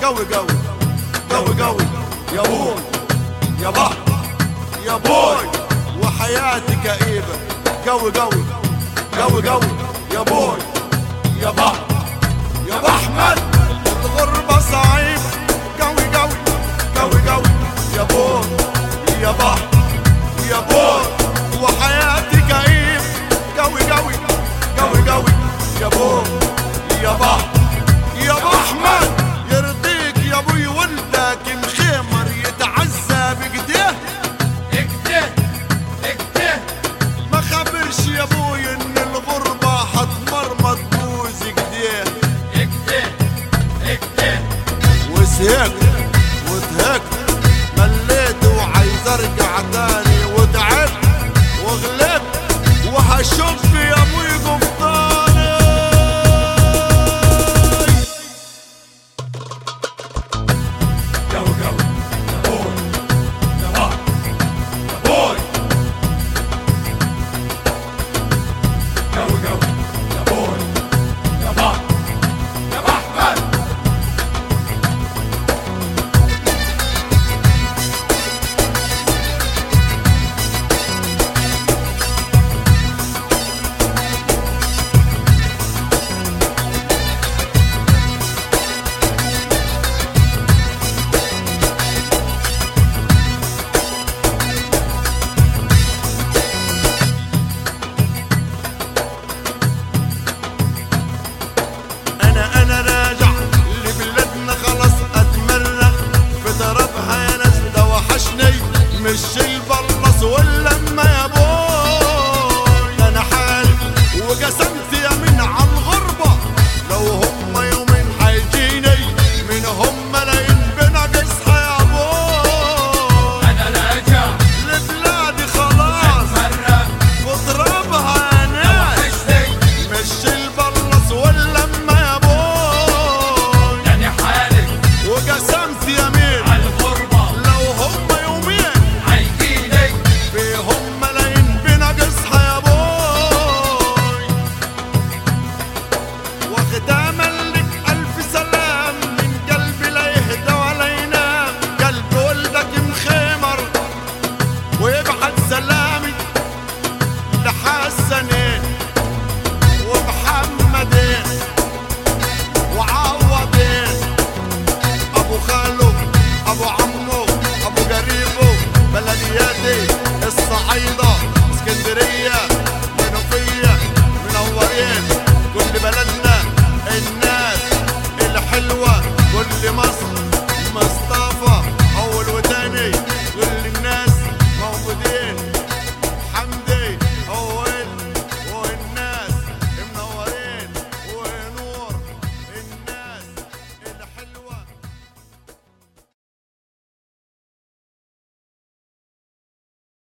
قوي قوي قوي قوي يا بوي يا بحر يا بوي وحياتي كئيبة قوي قوي قوي قوي يا بوي يا بحر يا بحمد الغربة صعيب قوي قوي قوي قوي يا بوي يا بحر يا بوي وحياتي كئيب قوي قوي قوي قوي يا بوي يا بحر يا بحمد يرضيك يا ابوي ولدك مخيمر يتعزى بقديه اكته اكته ما خبرش يا ابوي ان الغربة حتمرمط بوز ايديه اكته اكته وسهقت